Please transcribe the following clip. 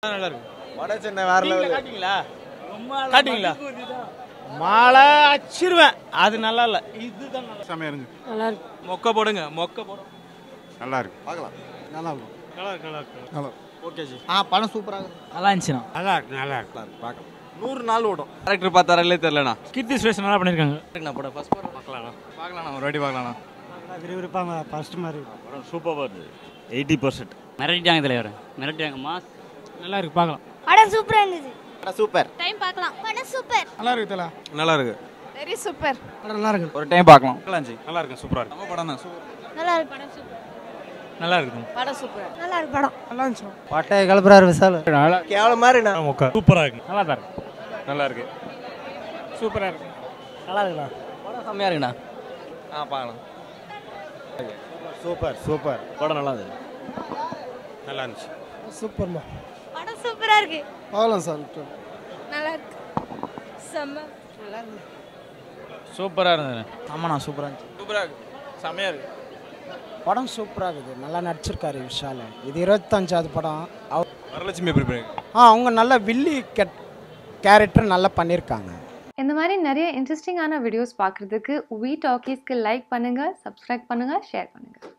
நல்லா இருக்கு வட சென்னை வேற லெவல் காட்டிங்களா காட்டிங்களா மாலை அச்சிருவேன் அது நல்லா இல்ல இதுதான் நல்லா செமையா இருந்துச்சு நல்லா இருக்கு மொக்க போடுங்க மொக்க போடுங்க நல்லா இருக்கு பார்க்கலாம் நல்லா இருக்கும் நல்லா இருக்கு நல்லா இருக்கு நல்லா ஓகே ஜி ஆ படம் சூப்பராக இருக்கு நல்லா இருந்துச்சுண்ணா நல்லா இருக்கு நல்லா இருக்கு பார்க்கலாம் நூறு நாள் ஓடும் கேரக்டர் பார்த்தாரே தெரியலண்ணா கீர்த்தி சுரேஷ் நல்லா பண்ணியிருக்காங்க நான் படம் ஃபர்ஸ்ட் படம் பார்க்கலாம்ண்ணா பார்க்கலாம்ண்ணா ஒரு வாட்டி பார்க்கலாம்ண்ணா விறுவிறுப்பாங்க ஃபர்ஸ்ட் மாதிரி சூப்பராக வருது எயிட்டி பர்சன்ட் மிரட்டிட்டாங்க தலைவர் மிரட்டிட்டாங்க மாஸ் நல்லா இருக்கு பார்க்கலாம் படம் சூப்பரா இருந்தது படம் சூப்பர் டைம் பார்க்கலாம் படம் சூப்பர் நல்லா இருக்கு தல நல்லா இருக்கு வெரி சூப்பர் நல்லா இருக்கு ஒரு டைம் பார்க்கலாம் நல்லா ஜி நல்லா இருக்கு சூப்பரா இருக்கு நம்ம படம் தான் சூப்பர் நல்லா இருக்கு படம் சூப்பர் நல்லா இருக்கு படம் சூப்பர் நல்லா இருக்கு படம் நல்லா இருந்துச்சு பட்டைய கிளப்புறாரு விசால் நல்லா கேவலம் மாதிரி நான் மொக்க சூப்பரா இருக்கு நல்லா தான் இருக்கு நல்லா இருக்கு சூப்பராக இருக்கு நல்லா இருக்குண்ணா படம் செம்மையாக இருக்குண்ணா ஆ பார்க்கலாம் சூப்பர் சூப்பர் படம் நல்லா இருந்தது நல்லா இருந்துச்சு சூப்பர்மா படம் சூப்பரா இருக்கு பார்க்கலாம் சார் நல்லா இருக்கு செம்ம சூப்பராக இருந்தது ஆமாண்ணா சூப்பராக இருந்துச்சு சூப்பரா இருக்கு செமையா இருக்கு படம் சூப்பராக இருக்குது நல்லா நடிச்சிருக்காரு விஷால் இது இருபத்தஞ்சாவது படம் அவ- வரலட்சுமி எப்படி பண்ணி ஆ அவங்க நல்ல வில்லி கெட் கேரக்டர் நல்லா பண்ணியிருக்காங்க இந்த மாதிரி நிறைய இன்ட்ரெஸ்டிங்கான வீடியோஸ் பார்க்குறதுக்கு வி டாக்கீஸ்க்கு லைக் பண்ணுங்கள் சப்ஸ்கிரைப் பண்ணுங்கள் ஷேர் பண்ணுங்கள்